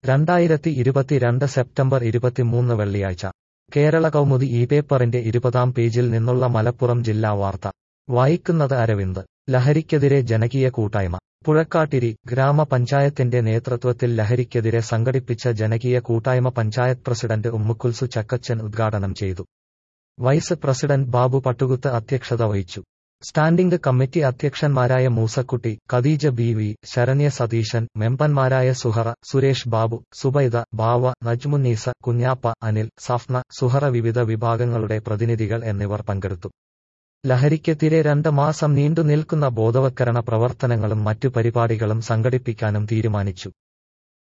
രണ്ടായിരത്തി ഇരുപത്തിരണ്ട് സെപ്റ്റംബർ ഇരുപത്തിമൂന്ന് വെള്ളിയാഴ്ച കേരള കൗമുദി ഈ പേപ്പറിന്റെ ഇരുപതാം പേജിൽ നിന്നുള്ള മലപ്പുറം ജില്ലാ വാർത്ത വായിക്കുന്നത് അരവിന്ദ് ലഹരിക്കെതിരെ ജനകീയ കൂട്ടായ്മ പുഴക്കാട്ടിരി ഗ്രാമപഞ്ചായത്തിന്റെ നേതൃത്വത്തിൽ ലഹരിക്കെതിരെ സംഘടിപ്പിച്ച ജനകീയ കൂട്ടായ്മ പഞ്ചായത്ത് പ്രസിഡന്റ് ഉമ്മുക്കുൽസു ചക്കച്ചൻ ഉദ്ഘാടനം ചെയ്തു വൈസ് പ്രസിഡന്റ് ബാബു പട്ടുകുത്ത് അധ്യക്ഷത വഹിച്ചു സ്റ്റാൻഡിംഗ് കമ്മിറ്റി അധ്യക്ഷന്മാരായ മൂസക്കുട്ടി ഖദീജ ബി വി ശരണ്യ സതീശൻ മെമ്പന്മാരായ സുഹറ സുരേഷ് ബാബു സുബൈദ ബാവ നജ്മുന്നീസ കുഞ്ഞാപ്പ അനിൽ സഫ്ന സുഹറ വിവിധ വിഭാഗങ്ങളുടെ പ്രതിനിധികൾ എന്നിവർ പങ്കെടുത്തു ലഹരിക്കെതിരെ രണ്ട് മാസം നീണ്ടു നിൽക്കുന്ന ബോധവത്കരണ പ്രവർത്തനങ്ങളും മറ്റു പരിപാടികളും സംഘടിപ്പിക്കാനും തീരുമാനിച്ചു